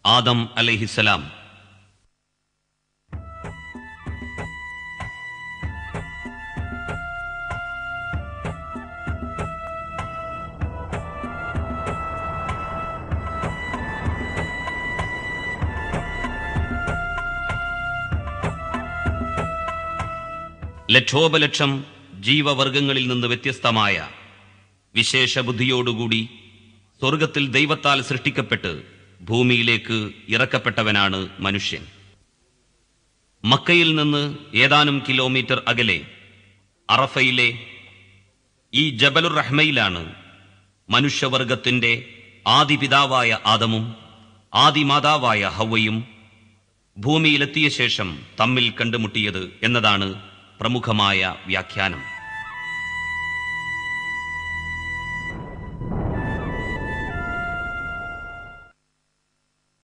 ആദം അലൈഹിസലാം ലക്ഷോപലക്ഷം ജീവവർഗങ്ങളിൽ നിന്ന് വ്യത്യസ്തമായ വിശേഷ ബുദ്ധിയോടുകൂടി സ്വർഗത്തിൽ ദൈവത്താൽ സൃഷ്ടിക്കപ്പെട്ട് ഭൂമിയിലേക്ക് ഇറക്കപ്പെട്ടവനാണ് മനുഷ്യൻ മക്കയിൽ നിന്ന് ഏതാനും കിലോമീറ്റർ അകലെ അറഫയിലെ ഈ ജബലുർ റഹ്മയിലാണ് മനുഷ്യവർഗത്തിന്റെ ആദിപിതാവായ ആദമും ആദിമാതാവായ ഹവയും ഭൂമിയിലെത്തിയ ശേഷം തമ്മിൽ കണ്ടുമുട്ടിയത് എന്നതാണ് പ്രമുഖമായ വ്യാഖ്യാനം